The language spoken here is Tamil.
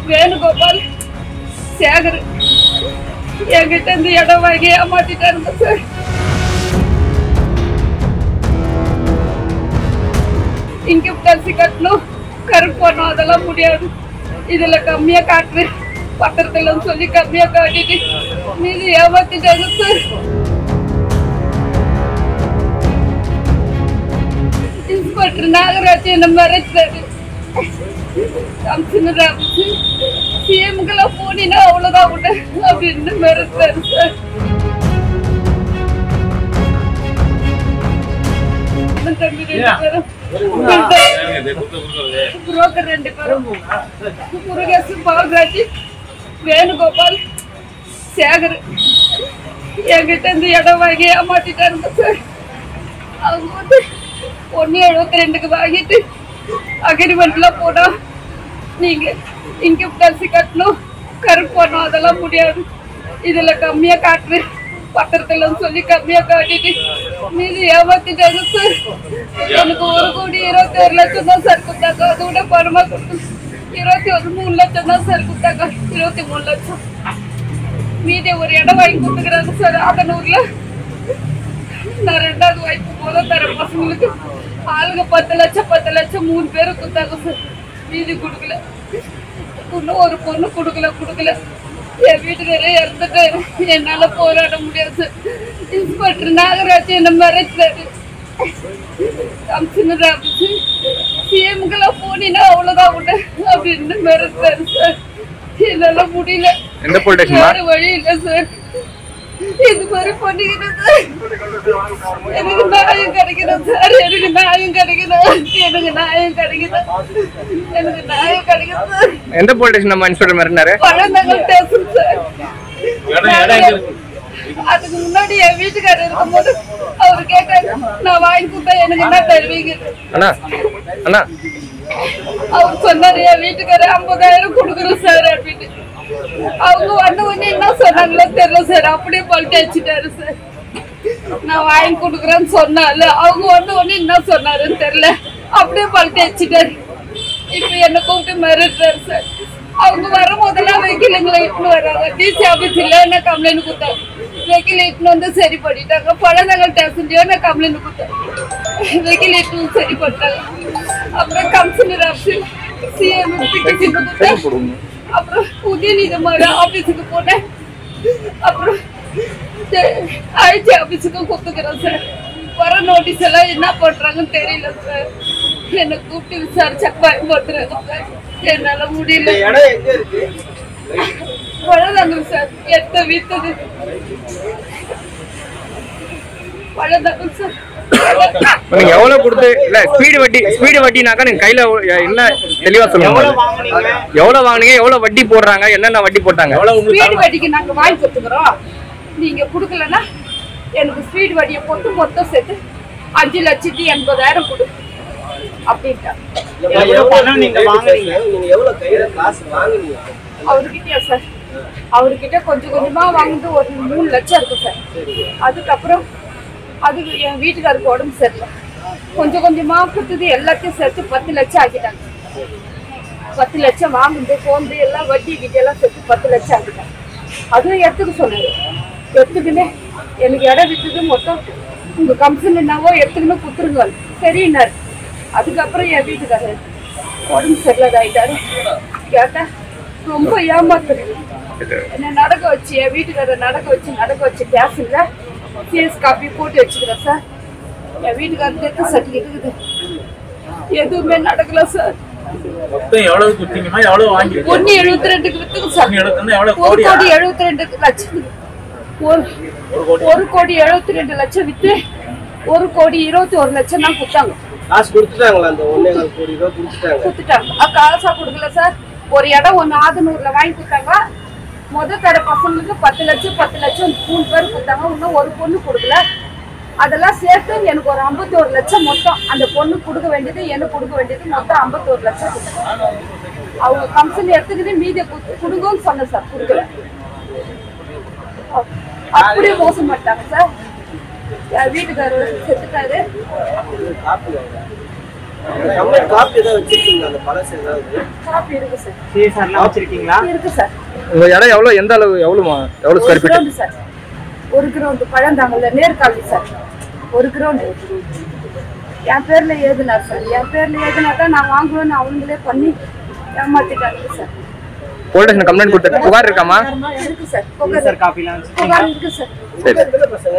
வேணுகோபால் சேகர் என்கிட்ட இருந்து இடம் வாங்கி ஏமாத்திட்டாருங்க சார் இன்கம் டாக்ஸி கட்டணும் கருப்பு பணம் அதெல்லாம் முடியாது இதுல கம்மியா காட்டுறேன் பத்திரத்துல சொல்லி கம்மியா காட்டிட்டு மீதி ஏமாத்திட்டாங்க சார் இன்ஸ்பெக்டர் நாகராஜ் என்ன மறைச்சாரு கமிஷனர் ஆஃபீஸ் சிஎம்கெல்லாம் போனீங்கன்னா அவ்வளோதான் உண்டு அப்படின்னு மறைச்சாரு சார் தம்பி ரெண்டு பேரும் புரோக்கர் ரெண்டு பேரும் முருகேசு பால்ராஜ் வேணுகோபால் சேகர் என்கிட்ட இருந்து இடம் வாங்கி ஏமாத்திட்டாருங்க சார் அவங்க வந்து ஒன்று எழுபத்தி ரெண்டுக்கு வாங்கிட்டு அக்ரிமெண்ட்ல போனா நீங்க இன்கம் டாக்ஸி கட்டணும் கருப்பு பணம் அதெல்லாம் முடியாது இதுல கம்மியா காட்டுறேன் பத்திரத்துல சொல்லி கம்மியா காட்டிட்டு மீதி ஏமாத்திட்டாங்க சார் எனக்கு ஒரு கோடி இருபத்தி ஒரு லட்சம் தான் சார் கொடுத்தாங்க அதை விட பணமா கொடுத்து இருபத்தி ஒரு மூணு லட்சம் தான் சார் கொடுத்தாங்க இருபத்தி மூணு லட்சம் மீதி ஒரு இடம் வாங்கி கொடுத்துக்கிறாங்க சார் ஆதனூர்ல நான் ரெண்டாவது வாய்ப்பு போதும் தரேன் பசங்களுக்கு ஆளுங்க பத்து லட்சம் பத்து லட்சம் மூணு பேரு கொடுத்தாங்க சார் மீதி கொடுக்கல இன்னும் ஒரு பொண்ணு கொடுக்கல கொடுக்கல என் வீட்டுக்காரே இறந்துட்டாரு என்னால போராட முடியாது சார் இன்ஸ்பெக்டர் நாகராஜ் என்ன மறைச்சாரு கமிஷனர் ஆஃபீஸ் சிஎம்கெல்லாம் போனீங்கன்னா அவ்வளோதான் உண்டு அப்படின்னு மறைச்சாரு சார் என்னால முடியல எந்த போலீஸ் ஸ்டேஷன்மா வேற வழி இல்லை சார் இது மாதிரி பண்ணிக்கிறது எனக்கு நியாயம் கிடைக்கணும் சார் எனக்கு நியாயம் கிடைக்கணும் எனக்கு நியாயம் கிடைக்கணும் எனக்கு நியாயம் கிடைக்கணும் சார் எந்த போலீஸ் ஸ்டேஷன் நம்ம இன்ஸ்பெக்டர் மிரட்டினாரு பழந்தங்கள் பேசும் சார் அதுக்கு முன்னாடி என் வீட்டுக்காரர் இருக்கும்போது அவரு கேட்டாரு நான் வாங்கி கொடுத்தா எனக்கு என்ன தருவீங்க அண்ணா அண்ணா அவர் சொன்னாரு என் வீட்டுக்காரர் ஐம்பதாயிரம் கொடுக்குறோம் சார் அப்படின்னு அவங்க வந்த உடனே என்ன சொன்னாங்களோ தெரியல சார் அப்படியே பல்ட்டி அடிச்சிட்டாரு சார் நான் வாங்கி கொடுக்குறேன்னு சொன்னால அவங்க வந்த உடனே என்ன சொன்னாருன்னு தெரியல அப்படியே பல்ட்டி அடிச்சிட்டாரு இப்ப என்ன கூப்பிட்டு மிரட்டுறாரு சார் அவங்க வரும்போதெல்லாம் வெக்கிலுங்களை இட்டுன்னு வர்றாங்க டிசி ஆபீஸ்ல என்ன கம்ப்ளைண்ட் கொடுத்தாங்க வெக்கில இட்டுன்னு வந்து சரி பண்ணிட்டாங்க பழநகல் ஸ்டேஷன்லயோ நான் கம்ப்ளைண்ட் கொடுத்தேன் வெக்கில இட்டுன்னு சரி பண்ணிட்டாங்க அப்புறம் கமிஷனர் ஆஃபீஸ் சிஎம் கொடுத்தேன் அப்புறம் உதயநிதிமாரி ஆபீஸுக்கு போனேன் அப்புறம் ஐடி ஆபீஸுக்கு கொடுத்துக்கிறேன் சார் வர நோட்டீஸ் எல்லாம் என்ன பண்றாங்கன்னு தெரியல சார் என்னை கூப்பிட்டு விசாரிச்சா பயன்படுத்துறாங்க சார் என்னால முடியல இடம் எங்க இருக்கு பழதாங்க சார் எத்த வித்தது பழதாங்க சார் இப்ப நீங்க எவ்வளவு கொடுத்து இல்ல ஸ்பீடு வட்டி ஸ்பீடு வட்டினாக்கா நீங்க கையில என்ன தெளிவா சொல்லுங்க எவ்வளவு வாங்குனீங்க எவ்வளவு வாங்குனீங்க எவ்வளவு வட்டி போடுறாங்க என்னென்ன வட்டி போட்டாங்க ஸ்பீடு வட்டிக்கு நாங்க வாங்கி கொடுத்துக்கிறோம் நீங்க கொடுக்கலன்னா எனக்கு ஸ்பீடு வட்டியை பொட்டு மொத்தம் சேர்த்து அஞ்சு லட்சத்தி எண்பதாயிரம் கொடு அப்படின்ட்டாங்க எவ்வளவு பணம் நீங்க வாங்குறீங்க நீங்க எவ்வளவு கையில காசு வாங்குனீங்க அவர்கிட்டயா சார் அவர்கிட்ட கொஞ்சம் கொஞ்சமா வாங்கிட்டு ஒரு மூணு லட்சம் இருக்கு சார் அதுக்கப்புறம் அது என் வீட்டுக்காருக்கு உடம்பு சரியில்லை கொஞ்சம் கொஞ்சமா கொடுத்தது எல்லாத்தையும் சேர்த்து பத்து லட்சம் ஆக்கிட்டாங்க பத்து லட்சம் வாங்குது போந்து எல்லாம் வட்டி கிட்டி எல்லாம் சேர்த்து பத்து லட்சம் ஆக்கிட்டாங்க அதுவும் எடுத்துக்க சொன்னாரு எடுத்துக்கின்னு எனக்கு இடம் வித்தது மொத்தம் உங்க கமிஷன் என்னவோ எடுத்துக்கின்னு கொடுத்துருங்க சரின்னாரு அதுக்கப்புறம் என் வீட்டுக்காரர் உடம்பு சரியில்லாதாயிட்டாரு கேட்டா ரொம்ப ஏமாத்துறேன் என்ன நடக்க வச்சு என் வீட்டுக்காரர் நடக்க வச்சு நடக்க வச்சு கேஸுங்க கேஸ் காப்பி போட்டு வச்சுக்கிறேன் சார் என் வீட்டுக்காரர் டெத்து சர்டிஃபிகேட் இருக்குது எதுவுமே நடக்கல சார் மொத்தம் எவ்வளவு குடுத்தீங்கம்மா எவ்வளவு வாங்கி ஒன்னு எழுபத்தி ரெண்டுக்கு வித்துக்கு சார் ஒண்ணு எழுபத்தி எவ்வளவு ஒரு கோடியா? கோடி எழுபத்தி ரெண்டு லட்சம் ஒரு ஒரு கோடி எழுபத்தி ரெண்டு லட்சம் வித்து ஒரு கோடி இருபத்தி ஒரு லட்சம் தான் கொடுத்தாங்க காசு கொடுத்துட்டாங்களா அந்த ஒன்னே கால் கோடி ரூபாய் கொடுத்துட்டாங்க கொடுத்துட்டாங்க அ, காசா கொடுக்கல சார் ஒரு இடம் ஒன்று ஆதனூர்ல வாங்கி கொடுத்தாங்க முத தர பசங்களுக்கு பத்து லட்சம் பத்து லட்சம் மூணு பேர் கொடுத்தாங்க இன்னும் ஒரு பொண்ணு கொடுக்கல அதெல்லாம் சேர்த்து எனக்கு ஒரு ஐம்பத்தோரு லட்சம் மொத்தம் அந்த பொண்ணு கொடுக்க வேண்டியது எனக்கு கொடுக்க வேண்டியது மொத்தம் ஐம்பத்தோரு லட்சம் கொடுத்தாங்க அவங்க கமிஷன் எடுத்துக்கிட்டு மீதியை குடு- கொடுங்கன்னு சொன்னேன் சார் கொடுக்கல அ- அப்படியே மோசம் பண்ணிட்டாங்க சார் என் வீட்டுக்காரர் செத்துட்டாரு கம்ப்ளைண்ட் காப்பி ஏதாவது வச்சிருக்கீங்களா அந்த பழசு ஏதாவது காப்பி இருக்கு சார் சிஎஸ்ஆர்லாம் வச்சிருக்கீங்களா இருக்கு சார் உங்க இடம் எவ்வளவு எந்த அளவு எவ்வளவுமா எவ்வளவு ஒரு ஸ்கொயர் ஃபீட் கிரவுண்டு சார் ஒரு கிரவுண்டு பழந்தாங்கல்ல நேர்காலி சார் ஒரு கிரவுண்டு என் பேர்ல எழுதினார் சார் என் பேர்ல எழுதினா தான் நான் வாங்குவேன்னு அவங்களே பண்ணி ஏமாத்திட்டாங்க சார் போலீஸ் ஸ்டேஷன் கம்ப்ளைண்ட் கொடுத்து புகார் இருக்காமா இருக்கு சார் புகார் சிஎஸ்ஆர் காப்பிலாம் வச்சு புகார் இருக்கு சார் சரி